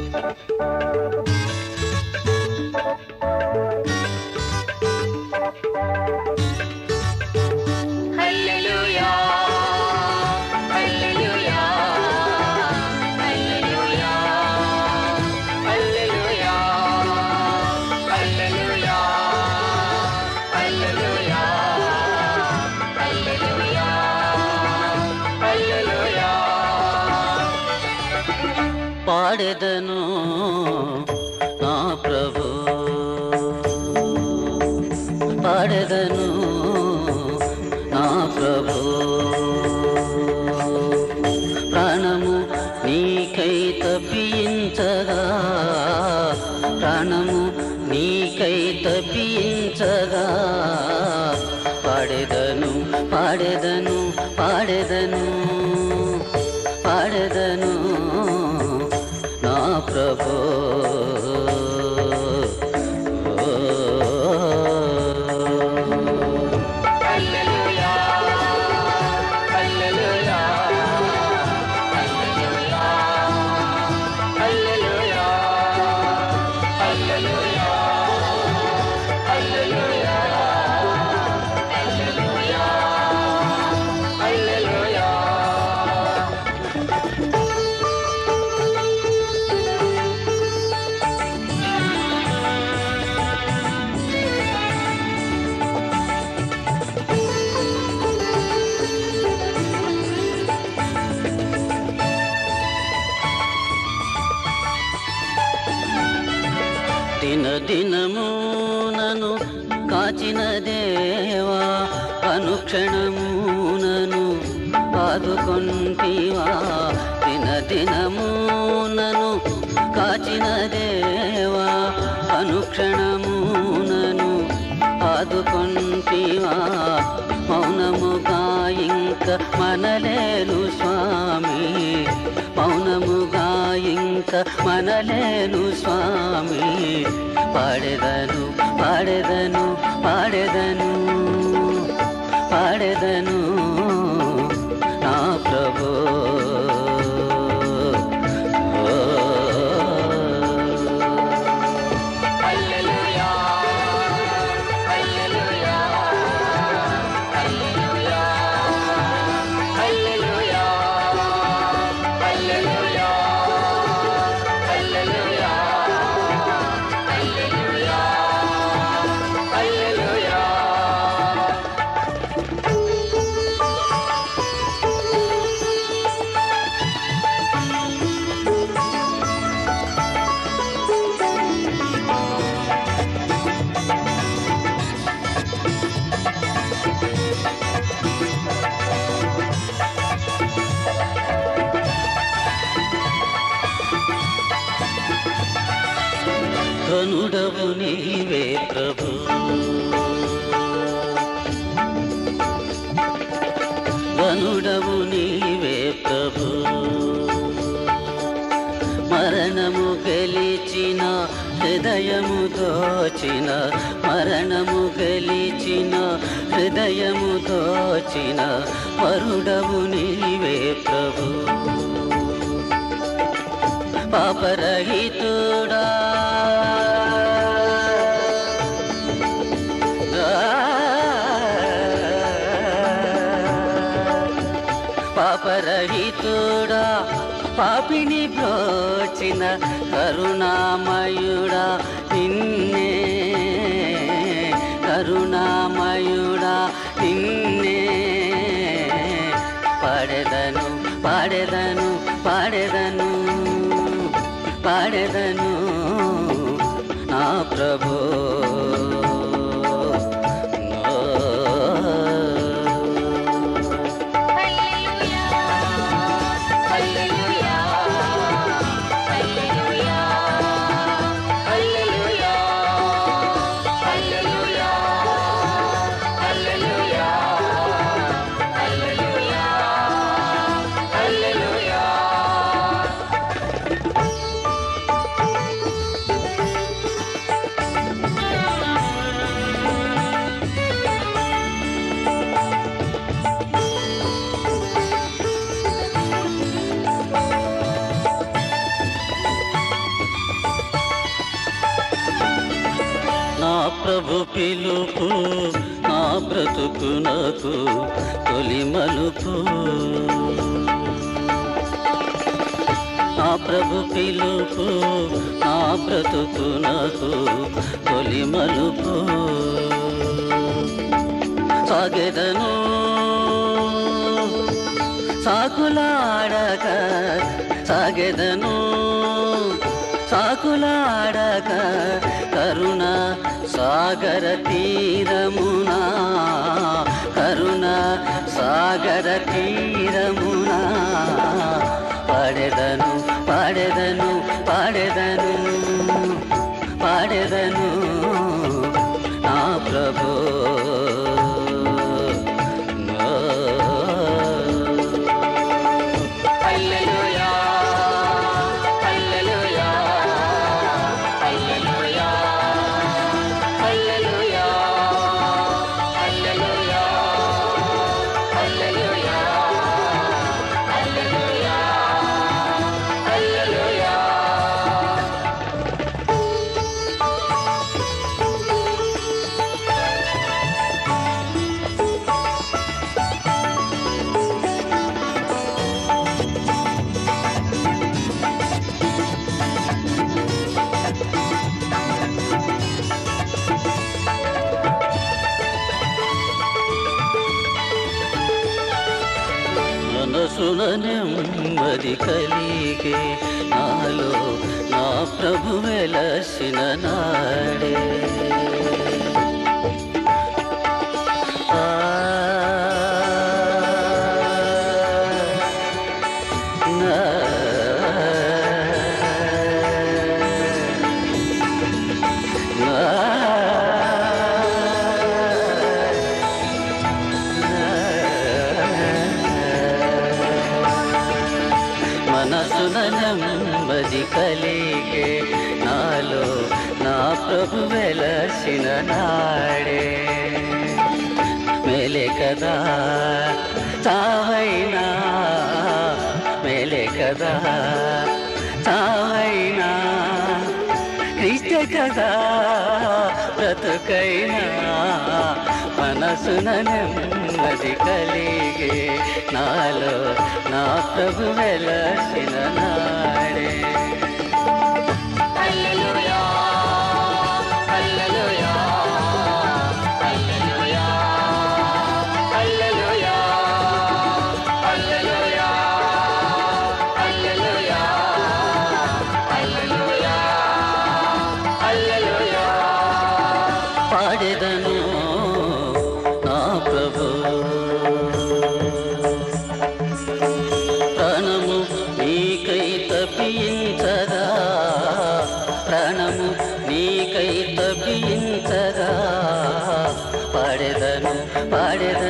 హల్లెలూయా హల్లెలూయా హల్లెలూయా హల్లెలూయా హల్లెలూయా హల్లెలూయా హల్లెలూయా హల్లెలూయా పాడెదను నా ప్రభు పాడెదను నా ప్రభు ప్రాణము నీకై తప్పించగా ప్రాణము నీకై తప్పించగా పాడెదను పాడెదను పాడెదను పాడెదను నా ప్రభు హల్లెలూయా హల్లెలూయా హల్లెలూయా హల్లెలూయా హల్లెలూయా హల్లెలూయా హల్లెలూయా హల్లెలూయా దిన దినము నను కాచిన దేవా అనుక్షణము నను ఆదుకొంటివా దిన దినము నను కాచిన దేవా అనుక్షణము నను ఆదుకొంటివా మౌనముగా ఇంక మనలేను స్వామి మౌనముగా ఇంక మనలేను స్వామి పాడెదను పాడెదను పాడెదను పాడెదను నా ప్రభు హల్లెలూయా హల్లెలూయా హల్లెలూయా హల్లెలూయా హల్లెలూయా హల్లెలూయా హల్లెలూయా హల్లెలూయా ధనుడవు నీవే ప్రభు ధనుడవు నీవే ప్రభు మరణము గెలిచిన హృదయము దోచిన మరణము గెలిచిన హృదయము దోచిన వరుడవు నీవే ప్రభు పాపరహితుడా పాపరహితుడా పాపిని బ్రోచిన కరుణామయుడా నిన్నే కరుణామయుడా నిన్నే పాడెదను పాడెదను పాడెదను పాడెదను నా ప్రభు హల్లెలూయా హల్లెలూయా హల్లెలూయా హల్లెలూయా హల్లెలూయా హల్లెలూయా హల్లెలూయా హల్లెలూయా ప్రభు పిలుపు నా బ్రతుకునకు తొలి మలుపు నా ప్రభు పిలుపు నా బ్రతుకునకు తొలి మలుపు సాగెదను సాకులాడక సాగెదను సాకులాడక కరుణ సాగర తీరమునా కరుణ సాగర తీరమునా పాడెదను పాడెదను పాడెదను పాడెదను నా ప్రభు హల్లెలూయా హల్లెలూయా హల్లెలూయా హల్లెలూయా హల్లెలూయా హల్లెలూయా హల్లెలూయా హల్లెలూయా మనసున నెమ్మది కలిగే నాలో నా ప్రభు వెలసిన నాడే ఆ, నా, నా, మనసున నెమ్మది కలిగే నాలో నా ప్రభు వెలసిన నాడే మేలే కదా చావైనా మేలే కదా చావైనా క్రీస్తు కదా బ్రతుకైనా మనసున నెమ్మది కలిగే నాలో నా ప్రభు వెలసిన నాడే హల్లెలూయా హల్లెలూయా హల్లెలూయా హల్లెలూయా హల్లెలూయా హల్లెలూయా హల్లెలూయా హల్లెలూయా పాడెదను నా ప్రభు ప్రాణము నీకై తప్పించగా ప్రాణము నీకై తప్పించగా పాడెదను పాడెదను